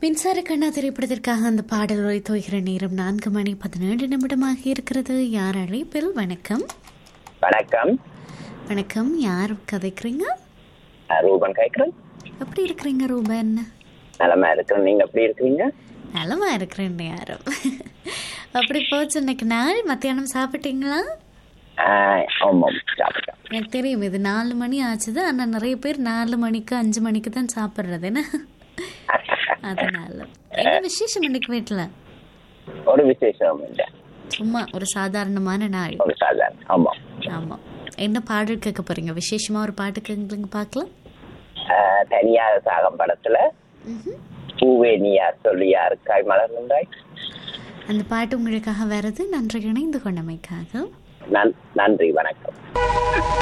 மின்சார கண்ணா திரைப்படத்திற்காக அந்த பாடல் உரை தோய்கிற நேரம் நான்கு மணி பதினேழு நிமிடமாக இருக்கிறது யார் அழைப்பில் வணக்கம் வணக்கம் வணக்கம் யார் கதைக்கிறீங்க நான் ரூபன் கேட்குறேன் எப்படி இருக்கிறீங்க ரூபன் நலமா இருக்கிறேன் நீங்க எப்படி இருக்கீங்க நலமா இருக்கிறேன் யாரும் அப்படி போச்சு இன்னைக்கு நாள் மத்தியானம் சாப்பிட்டீங்களா ஆஹ், ஆமாம் சாப்பிட்டேன் எனக்கு தெரியும் இது நாலு மணி ஆச்சுது ஆனா நிறைய பேர் நாலு மணிக்கு அஞ்சு மணிக்கு தான் சாப்பிட்றது என்ன அதனால என்ன விசேஷம் இன்னைக்கு வீட்டுல ஒரு விசேஷம் இல்லை சும்மா ஒரு சாதாரணமான நாள் ஒரு சாதாரண ஆமாம் ஆமா என்ன பாடல் கேட்க போறீங்க விசேஷமா ஒரு பாட்டு கேளுங்க பார்க்கலாம் ஆஹ், தனியார் சாகம் படத்துல ம்ஹும். பூவே நீயா சொல்லியா இருக்காய் மலர்ந்தாய் அந்த பாட்டு உங்களுக்காக வருது நன்றி இணைந்து கொண்டமைக்காக நன் நன்றி வணக்கம்